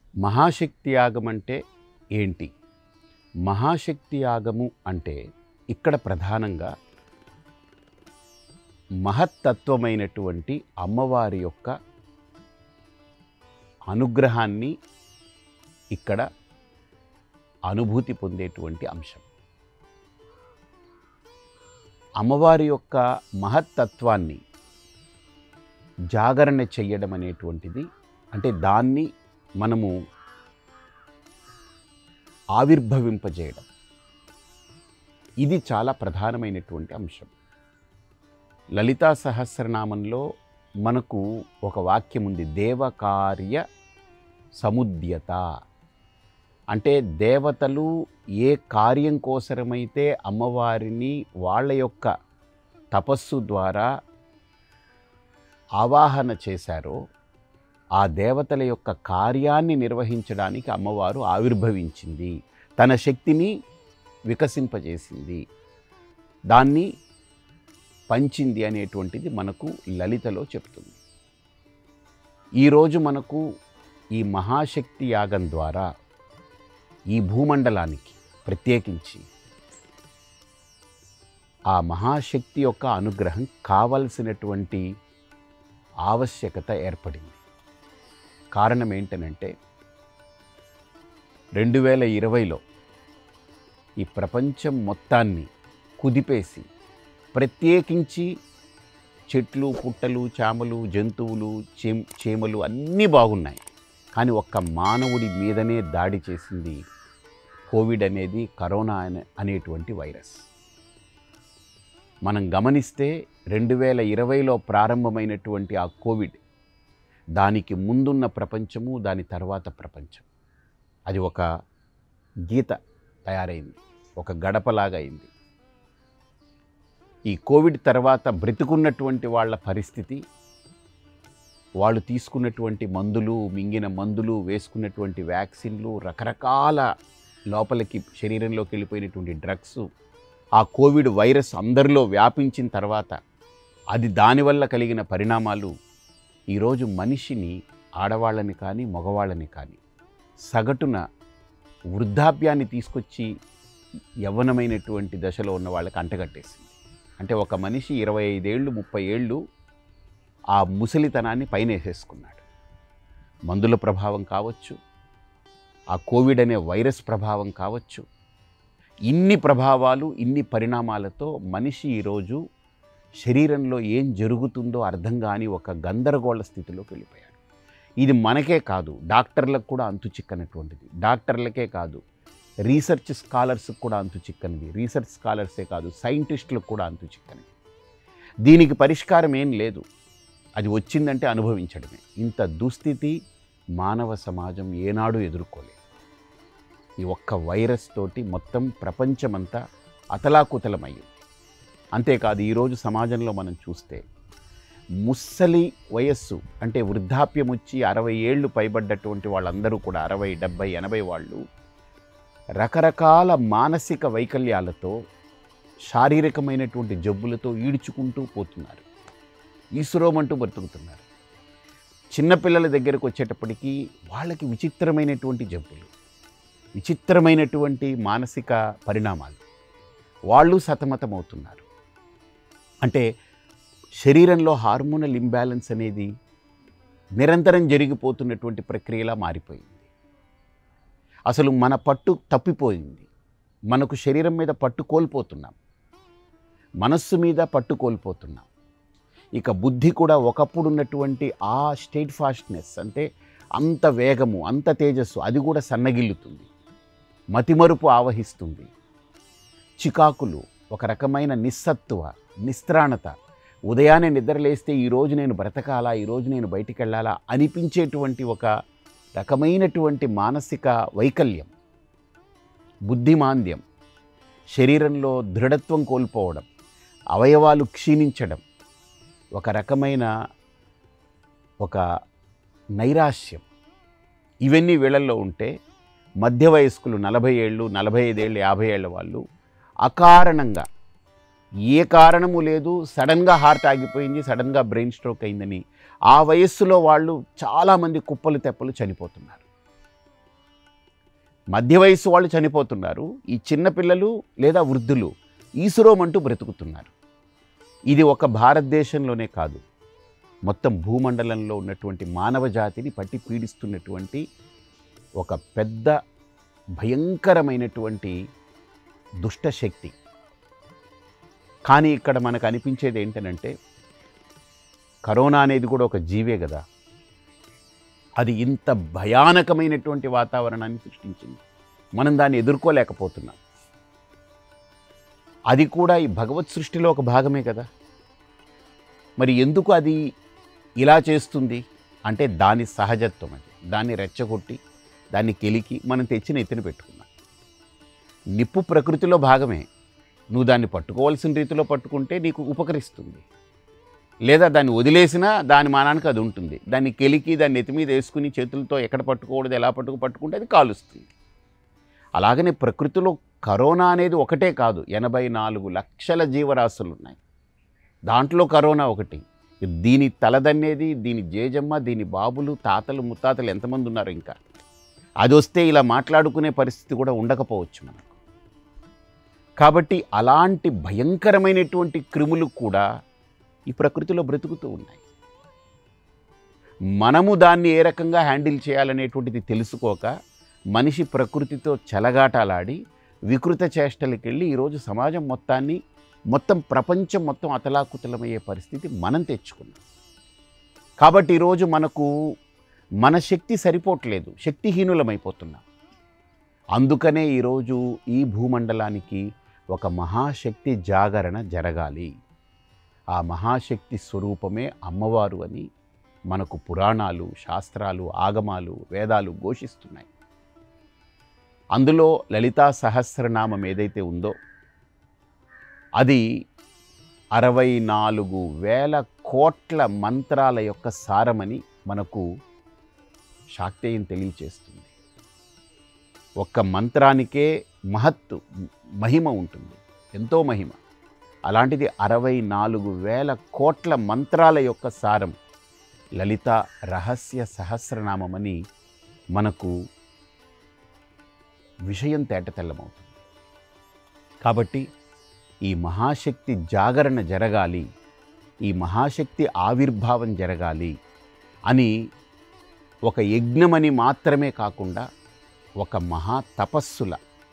మహాశక్తి యాగం అంటే ఏంటి మహాశక్తి యాగము అంటే ఇక్కడ ప్రధానంగా మహత్తత్వమైనటువంటి అమ్మవారి యొక్క అనుగ్రహాన్ని ఇక్కడ అనుభూతి పొందేటువంటి అంశం అమ్మవారి యొక్క మహత్తత్వాన్ని జాగరణ చెయ్యడం అనేటువంటిది అంటే దాన్ని మనము ఆవిర్భవింపజేయడం ఇది చాలా ప్రధానమైనటువంటి అంశం లలితా సహస్రనామంలో మనకు ఒక వాక్యం ఉంది దేవకార్య సముద్యత అంటే దేవతలు ఏ కార్యం కోసరమైతే అమ్మవారిని వాళ్ళ యొక్క తపస్సు ద్వారా ఆవాహన చేశారో ఆ దేవతల యొక్క కార్యాన్ని నిర్వహించడానికి అమ్మవారు ఆవిర్భవించింది తన శక్తిని వికసింపజేసింది దాన్ని పంచింది అనేటువంటిది మనకు లలితలో చెప్తుంది ఈరోజు మనకు ఈ మహాశక్తి యాగం ద్వారా ఈ భూమండలానికి ప్రత్యేకించి ఆ మహాశక్తి యొక్క అనుగ్రహం కావలసినటువంటి ఆవశ్యకత ఏర్పడింది కారణం ఏంటనంటే రెండు వేల ఇరవైలో ఈ ప్రపంచం మొత్తాన్ని కుదిపేసి ప్రత్యేకించి చెట్లు పుట్టలు చామలు జంతువులు చేం చీమలు అన్నీ బాగున్నాయి కానీ ఒక్క మానవుడి మీదనే దాడి చేసింది కోవిడ్ అనేది కరోనా అనే అనేటువంటి వైరస్ మనం గమనిస్తే రెండు వేల ఇరవైలో ప్రారంభమైనటువంటి ఆ కోవిడ్ దానికి ముందున్న ప్రపంచము దాని తర్వాత ప్రపంచం అది ఒక గీత తయారైంది ఒక గడపలాగా అయింది ఈ కోవిడ్ తర్వాత బ్రతికున్నటువంటి వాళ్ళ పరిస్థితి వాళ్ళు తీసుకున్నటువంటి మందులు మింగిన మందులు వేసుకున్నటువంటి వ్యాక్సిన్లు రకరకాల లోపలికి శరీరంలోకి వెళ్ళిపోయినటువంటి డ్రగ్స్ ఆ కోవిడ్ వైరస్ అందరిలో వ్యాపించిన తర్వాత అది దానివల్ల కలిగిన పరిణామాలు ఈరోజు మనిషిని ఆడవాళ్ళని కానీ మగవాళ్ళని కానీ సగటున వృద్ధాప్యాన్ని తీసుకొచ్చి యవ్వనమైనటువంటి దశలో ఉన్న వాళ్ళకి అంటగట్టేసింది అంటే ఒక మనిషి ఇరవై ఐదేళ్ళు ముప్పై ఏళ్ళు ఆ ముసలితనాన్ని పైనేసేసుకున్నాడు మందుల ప్రభావం కావచ్చు ఆ కోవిడ్ అనే వైరస్ ప్రభావం కావచ్చు ఇన్ని ప్రభావాలు ఇన్ని పరిణామాలతో మనిషి ఈరోజు శరీరంలో ఏం జరుగుతుందో అర్థం కాని ఒక గందరగోళ స్థితిలోకి వెళ్ళిపోయాడు ఇది మనకే కాదు డాక్టర్లకు కూడా అంతు చిక్కనటువంటిది డాక్టర్లకే కాదు రీసెర్చ్ స్కాలర్స్కి కూడా అంతు చిక్కనిది రీసెర్చ్ స్కాలర్సే కాదు సైంటిస్టులకు కూడా అంతు చిక్కనిది దీనికి పరిష్కారం ఏం లేదు అది వచ్చిందంటే అనుభవించడమే ఇంత దుస్థితి మానవ సమాజం ఏనాడు ఎదుర్కోలేదు ఈ ఒక్క వైరస్ తోటి మొత్తం ప్రపంచమంతా అతలాకుతలమయ్యింది అంతేకాదు ఈరోజు సమాజంలో మనం చూస్తే ముస్సలి వయస్సు అంటే వృద్ధాప్యం వచ్చి అరవై ఏళ్ళు పైబడ్డటువంటి వాళ్ళందరూ కూడా అరవై డెబ్బై ఎనభై వాళ్ళు రకరకాల మానసిక వైకల్యాలతో శారీరకమైనటువంటి జబ్బులతో ఈడ్చుకుంటూ పోతున్నారు ఈశ్వరోమంటూ బ్రతుకుతున్నారు చిన్నపిల్లల దగ్గరకు వచ్చేటప్పటికీ వాళ్ళకి విచిత్రమైనటువంటి జబ్బులు విచిత్రమైనటువంటి మానసిక పరిణామాలు వాళ్ళు సతమతమవుతున్నారు అంటే శరీరంలో హార్మోనల్ ఇంబ్యాలెన్స్ అనేది నిరంతరం జరిగిపోతున్నటువంటి ప్రక్రియలా మారిపోయింది అసలు మన పట్టు తప్పిపోయింది మనకు శరీరం మీద పట్టు కోల్పోతున్నాం మనస్సు మీద పట్టు కోల్పోతున్నాం ఇక బుద్ధి కూడా ఒకప్పుడు ఉన్నటువంటి ఆ స్టేట్ ఫాస్ట్నెస్ అంటే అంత వేగము అంత తేజస్సు అది కూడా సన్నగిల్లుతుంది మతిమరుపు ఆవహిస్తుంది చికాకులు ఒక రకమైన నిస్సత్తువ నిస్త్రాణత ఉదయాన్నే నిద్రలేస్తే ఈరోజు నేను బ్రతకాలా ఈరోజు నేను బయటికి వెళ్ళాలా అనిపించేటువంటి ఒక రకమైనటువంటి మానసిక వైకల్యం బుద్ధిమాంద్యం శరీరంలో దృఢత్వం కోల్పోవడం అవయవాలు క్షీణించడం ఒక రకమైన ఒక నైరాశ్యం ఇవన్నీ వీళ్ళల్లో ఉంటే మధ్య వయస్కులు నలభై ఏళ్ళు నలభై ఐదేళ్ళు యాభై ఏళ్ళ వాళ్ళు అకారణంగా ఏ కారణము లేదు సడన్గా హార్ట్ ఆగిపోయింది సడన్గా బ్రెయిన్ స్ట్రోక్ అయిందని ఆ వయస్సులో వాళ్ళు చాలామంది కుప్పలు తెప్పలు చనిపోతున్నారు మధ్య వయసు వాళ్ళు చనిపోతున్నారు ఈ చిన్నపిల్లలు లేదా వృద్ధులు ఈసురోమంటూ బ్రతుకుతున్నారు ఇది ఒక భారతదేశంలోనే కాదు మొత్తం భూమండలంలో ఉన్నటువంటి మానవ జాతిని పట్టి పీడిస్తున్నటువంటి ఒక పెద్ద భయంకరమైనటువంటి దుష్టశక్తి కానీ ఇక్కడ మనకు అనిపించేది ఏంటనంటే కరోనా అనేది కూడా ఒక జీవే కదా అది ఇంత భయానకమైనటువంటి వాతావరణాన్ని సృష్టించింది మనం దాన్ని ఎదుర్కోలేకపోతున్నాం అది కూడా ఈ భగవత్ సృష్టిలో ఒక భాగమే కదా మరి ఎందుకు అది ఇలా చేస్తుంది అంటే దాని సహజత్వం అది దాన్ని రెచ్చగొట్టి దాన్ని కెలికి మనం తెచ్చిన ఎత్తున పెట్టుకున్నాం నిప్పు ప్రకృతిలో భాగమే నువ్వు దాన్ని పట్టుకోవాల్సిన రీతిలో పట్టుకుంటే నీకు ఉపకరిస్తుంది లేదా దాన్ని వదిలేసినా దాని మానానికి అది ఉంటుంది దాన్ని కెలికి దాన్ని నెత్తి మీద వేసుకుని చేతులతో ఎక్కడ పట్టుకోకూడదు ఎలా పట్టుకు పట్టుకుంటే అది కాలుస్తుంది అలాగనే ప్రకృతిలో కరోనా అనేది ఒకటే కాదు ఎనభై నాలుగు లక్షల జీవరాశులు ఉన్నాయి దాంట్లో కరోనా ఒకటి దీని తలదన్నేది దీని జేజమ్మ దీని బాబులు తాతలు ముత్తాతలు ఎంతమంది ఉన్నారు ఇంకా అది వస్తే ఇలా మాట్లాడుకునే పరిస్థితి కూడా ఉండకపోవచ్చు మనకు కాబట్టి అలాంటి భయంకరమైనటువంటి క్రిములు కూడా ఈ ప్రకృతిలో బ్రతుకుతూ ఉన్నాయి మనము దాన్ని ఏ రకంగా హ్యాండిల్ చేయాలనేటువంటిది తెలుసుకోక మనిషి ప్రకృతితో చెలగాటాలాడి వికృత చేష్టలకి వెళ్ళి ఈరోజు సమాజం మొత్తాన్ని మొత్తం ప్రపంచం మొత్తం అతలాకుతలమయ్యే పరిస్థితి మనం తెచ్చుకున్నాం కాబట్టి ఈరోజు మనకు మన శక్తి సరిపోవట్లేదు శక్తిహీనులమైపోతున్నాం అందుకనే ఈరోజు ఈ భూమండలానికి ఒక మహాశక్తి జాగరణ జరగాలి ఆ మహాశక్తి స్వరూపమే అమ్మవారు అని మనకు పురాణాలు శాస్త్రాలు ఆగమాలు వేదాలు ఘోషిస్తున్నాయి అందులో లలితా సహస్రనామం ఏదైతే ఉందో అది అరవై నాలుగు వేల కోట్ల మంత్రాల యొక్క సారమని మనకు శాక్తేయం తెలియచేస్తుంది ఒక్క మంత్రానికే మహత్తు మహిమ ఉంటుంది ఎంతో మహిమ అలాంటిది అరవై నాలుగు వేల కోట్ల మంత్రాల యొక్క సారం లలిత రహస్య సహస్రనామమని మనకు విషయం తేటతెల్లమవుతుంది కాబట్టి ఈ మహాశక్తి జాగరణ జరగాలి ఈ మహాశక్తి ఆవిర్భావం జరగాలి అని ఒక యజ్ఞమని మాత్రమే కాకుండా ఒక మహా తపస్సుల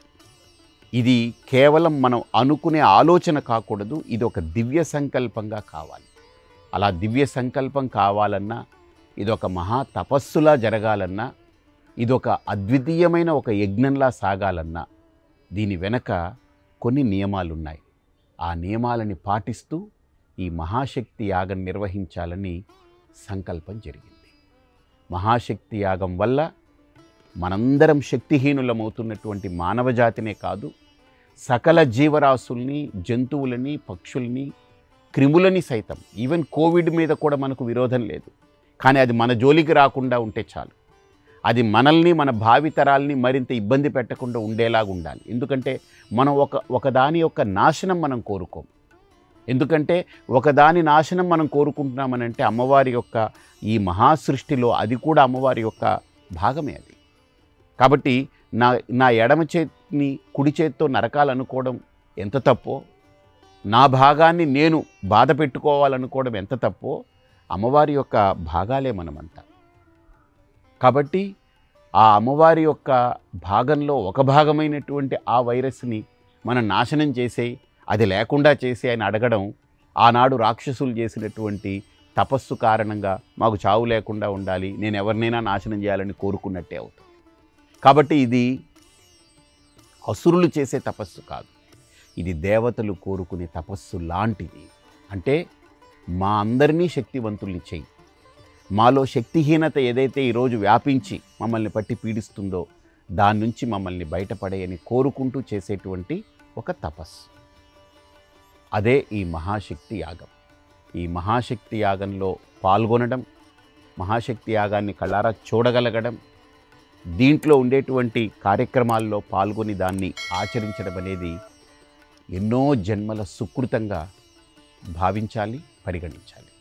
ఇది కేవలం మనం అనుకునే ఆలోచన కాకూడదు ఇది ఒక దివ్య సంకల్పంగా కావాలి అలా దివ్య సంకల్పం కావాలన్నా ఇది ఒక మహా తపస్సులా జరగాలన్నా ఇది ఒక అద్వితీయమైన ఒక యజ్ఞంలా సాగాలన్నా దీని వెనక కొన్ని నియమాలు ఉన్నాయి ఆ నియమాలని పాటిస్తూ ఈ మహాశక్తి యాగం నిర్వహించాలని సంకల్పం జరిగింది మహాశక్తి యాగం వల్ల మనందరం శక్తిహీనులమవుతున్నటువంటి మానవ జాతినే కాదు సకల జీవరాశుల్ని జంతువులని పక్షుల్ని క్రిములని సైతం ఈవెన్ కోవిడ్ మీద కూడా మనకు విరోధం లేదు కానీ అది మన జోలికి రాకుండా ఉంటే చాలు అది మనల్ని మన భావితరాల్ని మరింత ఇబ్బంది పెట్టకుండా ఉండేలాగా ఉండాలి ఎందుకంటే మనం ఒక ఒకదాని యొక్క నాశనం మనం కోరుకోం ఎందుకంటే ఒకదాని నాశనం మనం కోరుకుంటున్నామనంటే అమ్మవారి యొక్క ఈ మహాసృష్టిలో అది కూడా అమ్మవారి యొక్క భాగమే అది కాబట్టి నా నా ఎడమ చేతిని కుడి చేతితో నరకాలనుకోవడం ఎంత తప్పో నా భాగాన్ని నేను బాధ పెట్టుకోవాలనుకోవడం ఎంత తప్పో అమ్మవారి యొక్క భాగాలే మనమంతా కాబట్టి ఆ అమ్మవారి యొక్క భాగంలో ఒక భాగమైనటువంటి ఆ వైరస్ని మనం నాశనం చేసే అది లేకుండా చేసే అని అడగడం ఆనాడు రాక్షసులు చేసినటువంటి తపస్సు కారణంగా మాకు చావు లేకుండా ఉండాలి నేను ఎవరినైనా నాశనం చేయాలని కోరుకున్నట్టే అవుతుంది కాబట్టి ఇది అసురులు చేసే తపస్సు కాదు ఇది దేవతలు కోరుకునే తపస్సు లాంటిది అంటే మా అందరినీ శక్తివంతుల్ని చెయ్యి మాలో శక్తిహీనత ఏదైతే ఈరోజు వ్యాపించి మమ్మల్ని పట్టి పీడిస్తుందో దాని నుంచి మమ్మల్ని బయటపడేయని కోరుకుంటూ చేసేటువంటి ఒక తపస్సు అదే ఈ మహాశక్తి యాగం ఈ మహాశక్తి యాగంలో పాల్గొనడం మహాశక్తి యాగాన్ని కళ్ళారా చూడగలగడం దీంట్లో ఉండేటువంటి కార్యక్రమాల్లో పాల్గొని దాన్ని ఆచరించడం అనేది ఎన్నో జన్మల సుకృతంగా భావించాలి పరిగణించాలి